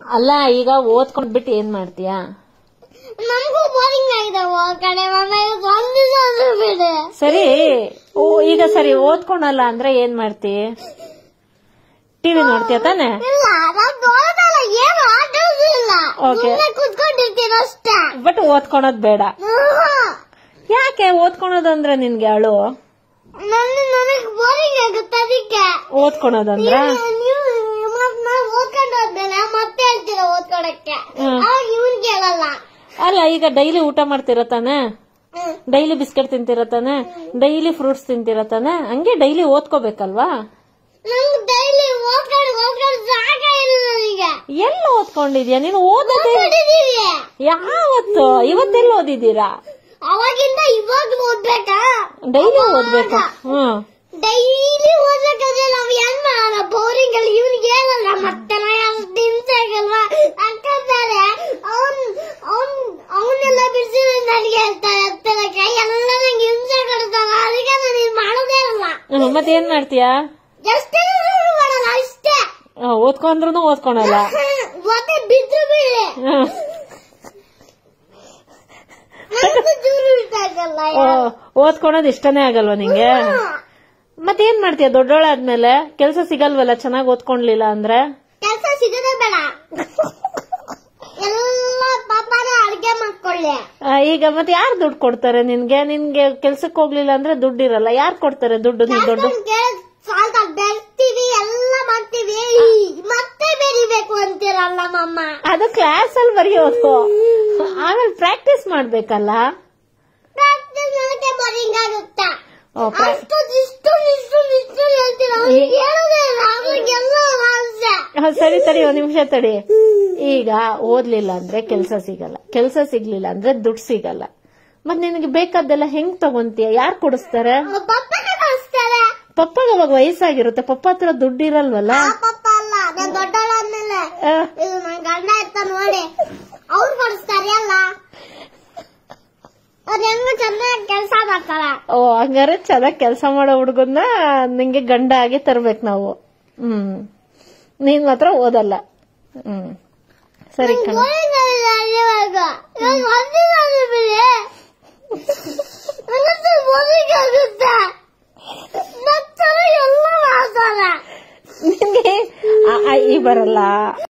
ಅಲ್ಲ ಈಗ ಓದ್ಕೊಂಡ್ ಬಿಟ್ಟು ಏನ್ ಮಾಡ್ತೀಯಾ ನಮಗೂ ಬೋರಿಂಗ್ ಆಗಿದೆ ಕಡೆ ಒಂದು ದಿವಸ ಬಿಡು ಸರಿ ಓ, ಈಗ ಸರಿ ಓದ್ಕೊಳಲ್ಲ ಅಂದ್ರೆ ಏನ್ ಮಾಡ್ತಿ ಟಿವಿ ನೋಡ್ತೀಯ ತಾನೆ ಇಲ್ಲ ನಾವ್ ನೋಡೋದಲ್ಲ ಏನು ಆಟೋದಿಲ್ಲ Okay. ಸುಮ್ಮನೆ ಕುತ್ಕೊಂಡಿರ್ತೀನಿ ಅಷ್ಟೇ ಬಟ್ ಓದ್ಕೊಳೋದ್ ಬೇಡ ಹ್ಮ್. ಯಾಕೆ ಓದ್ಕೊಳೋದಂದ್ರೆ ನಿನ್ಗೆ ಅಳು ನನ್ನ ನನಗ್ ಬೋರಿಂಗ್ ಆಗುತ್ತೆ ಅದಕ್ಕೆ ಓದ್ಕೊಳೋದಂದ್ರ ನೀವು ಮತ್ ನಾವ್ ಓದ್ಕೊಂಡು ಹೋದ್ಮೇಲೆ ಮತ್ತೆ ಹೇಳ್ತೀರ ಓದ್ಕೊಳಕ್ಕೆ ಹ್ಮ್. ಅವಾಗ ಇವ್ನ್ ಕೇಳಲ್ಲ ಅಲ್ಲ ಈಗ ಡೈಲಿ ಊಟ ಮಾಡ್ತಿರ ತಾನೆ ಹ್ಮ್. ಡೈಲಿ ಬಿಸ್ಕೆಟ್ ತಿಂತಿರ ತಾನೆ ಡೈಲಿ ಫ್ರೂಟ್ಸ್ ತಿಂತಿರ ತಾನೆ ಹಂಗೆ ಡೈಲಿ ಓದ್ಕೋಬೇಕಲ್ವಾ ನಂಗ್ ಡೈಲಿ ಓದ್ಕೊಂಡು ಓದ್ಕೊಂಡು ಸಾಕ ಇಲ್ಲ ನನಗೆ ಎಲ್ಲ ಓದ್ಕೊಂಡಿದ್ಯಾ ನೀನು ಓದೋದೇ ಓದ್ಕೊಂಡಿದೀವಿ ಯಾವತ್ತು ಇವತ್ತೆಲ್ಲ ಓದಿದ್ದೀರಾ ಅವಾಗಿಂದ ಇವಾಗ ಓದ್ಬೇಕಾ ಡೈಲಿ ಓದ್ಬೇಕಾ ಹ್ಮ್ ಡೈಲಿ ಓದಕ್ಕಾದ್ರೆ ನಾವ್ ಏನ್ ಮಾಡಲ್ಲ ಬೋರಿಂಗ್ ಅಲ್ಲಿ ಇವ್ನಿಗೆ ಏನಲ್ಲ ಮತ್ತೆ ಅಷ್ಟು ಹಿಂಸೆ ಆಗಲ್ವಾ ಯಾಕಂತಾರೆ ಅವನ್ ಅವನ್ ಅವನ್ನೆಲ್ಲ ಬಿಡಿಸಿ ನನಗೆ ಹೇಳ್ತಾರೆ ಹತ್ತಲಕ್ಕೆ ಎಲ್ಲ ನಂಗೆ ಹಿಂಸೆ ಕೊಡ್ತಾನ ಅದಕ್ಕೆ ನಾನು ಇದು ಮಾಡೋದೇ ಇಲ್ಲ ಹ್ಮ್, ಮತ್ತೇನ್ ಮಾಡ್ತೀಯಾ ಎಷ್ಟೇ ಮಾಡಲ್ಲ ಅಷ್ಟೇ ಆ, ಓದ್ಕೊಂಡ್ರು ಓದ್ಕೊಳಲ್ಲ ಮತ್ತೆ ಬಿದ್ದು ಬಿಡಿ ಹ್ಮ್. ನನಗೂ ಚೂರು ಇಷ್ಟ ಆಗಲ್ಲ ಓ, ಓದ್ಕೊಳೋದ್ ಇಷ್ಟನೇ ಆಗಲ್ವಾ ನಿಂಗೆ ಮತ್ತೇನ್ ಮಾಡ್ತೀಯ ದೊಡ್ಡೋಳಾದ್ಮೇಲೆ ಕೆಲ್ಸ ಸಿಗಲ್ವಲ್ಲ ಚೆನ್ನಾಗ್ ಓದ್ಕೊಂಡ್ಲಿಲ್ಲ ಅಂದ್ರೆ ಕೆಲಸ ಸಿಗದೆ ಬೇಡ ಎಲ್ಲ ಪಾಪನ ಅಡ್ಗೆ ಮಾಡ್ಕೊಳ್ಳಿ ಆ, ಈಗ ಮತ್ತೆ ಯಾರು ದುಡ್ಡು ಕೊಡ್ತಾರೆ ನಿನ್ಗೆ ನಿನ್ಗೆ ಕೆಲ್ಸಕ್ಕೆ ಹೋಗ್ಲಿಲ್ಲ ಅಂದ್ರೆ ದುಡ್ಡು ಇರಲ್ಲ ಯಾರು ಕೊಡ್ತಾರೆ ದುಡ್ಡು ನೀ ದೊಡ್ಡ ಸಾಲ್ತ ಬೆಳ್ತೀವಿ ಎಲ್ಲ ಮಾಡ್ತೀವಿ ಮತ್ತೆ ಬೆರಿಬೇಕು ಅಂತೀರಲ್ಲ ಮಮ್ಮ ಅದು ಕ್ಲಾಸ್ ಅಲ್ಲಿ ಬರೆಯೋದು ಆಮೇಲೆ ಪ್ರಾಕ್ಟೀಸ್ ಮಾಡ್ಬೇಕಲ್ಲ ಪ್ರಾಕ್ಟೀಸ್ ಮಾಡಕ್ಕೆ ಬೋರಿಂಗ್ ಆಗುತ್ತೆ ಓ, ಪ್ರಾ- ಅಷ್ಟು ಇಷ್ಟು ಇಷ್ಟು ಇಷ್ಟು ಹೇಳ್ತೀರ ಅವ್ರಿಗೆ ಹೇಳೋದೇ ಇಲ್ಲ ಅವ್ರಿಗೆಲ್ಲ ಆಸೆ ಆ, ಸರಿ ತಡಿ ಒಂದ್ ನಿಮಿಷ ತಡಿ ಈಗ ಓದ್ಲಿಲ್ಲ ಅಂದ್ರೆ ಕೆಲ್ಸ ಸಿಗಲ್ಲ ಕೆಲ್ಸ ಸಿಗ್ಲಿಲ್ಲ ಅಂದ್ರೆ ದುಡ್ಡು ಸಿಗಲ್ಲ ಮತ್ ನಿನಗೆ ಬೇಕಾದ್ದೆಲ್ಲ ಹೆಂಗ್ ತಗೊಂತೀಯ ಯಾರು ಕೊಡಿಸ್ತಾರೆ ಪಪ್ಪನ ಕಳಿಸ್ತಾರೆ ಪಪ್ಪಗೆ ಅವಾಗ ವಯಸ್ಸಾಗಿರುತ್ತೆ ಪಪ್ಪ ಹತ್ರ ದುಡ್ಡು ಇರಲ್ವಲ್ಲ ಆ ಪಪ್ಪ ಅಲ್ಲ ನಾನು ದೊಡ್ಡವಳಾದ್ಮೇಲೆ ಆ, ಇದು ನನ್ ಗಂಡ ಇರ್ತ ನೋಡಿ ಅವ್ರು ಕೊಡಿಸ್ತಾರೆ ಅಲ್ಲ ಅವ್ರು ಹೆಂಗ ಚೆನ್ನಾಗಿ ಕೆಲಸ ಮಾಡ್ತಾರೆ ಓ ಹಂಗಾರೆ ಚೆನ್ನಾಗ್ ಕೆಲಸ ಮಾಡೋ ಹುಡುಗನ್ನ ನಿಂಗೆ ಗಂಡ ಆಗಿ ತರ್ಬೇಕು ನಾವು ಹ್ಮ್ ನೀನ್ ಮಾತ್ರ ಓದಲ್ಲ ಹ್ಮ್ ಸರಿ ಕಣ ಬೋರಿಂಗ್ ಆಗಿದೆ ಅಲ್ಲಿವರೆಗೂ ಇವಾಗ ಒಂದಿನ ಆದ್ರೂ ಬಿಡಿ ನನಗಂತೂ ಬೋರಿಂಗ್ ಆಗುತ್ತೆ ಮತ್ತೆ ಎಲ್ಲ ಮಾಡ್ತಾರೆ ನಿನ್ಗೆ ಆ, ಆ, ಈ ಬರಲ್ಲ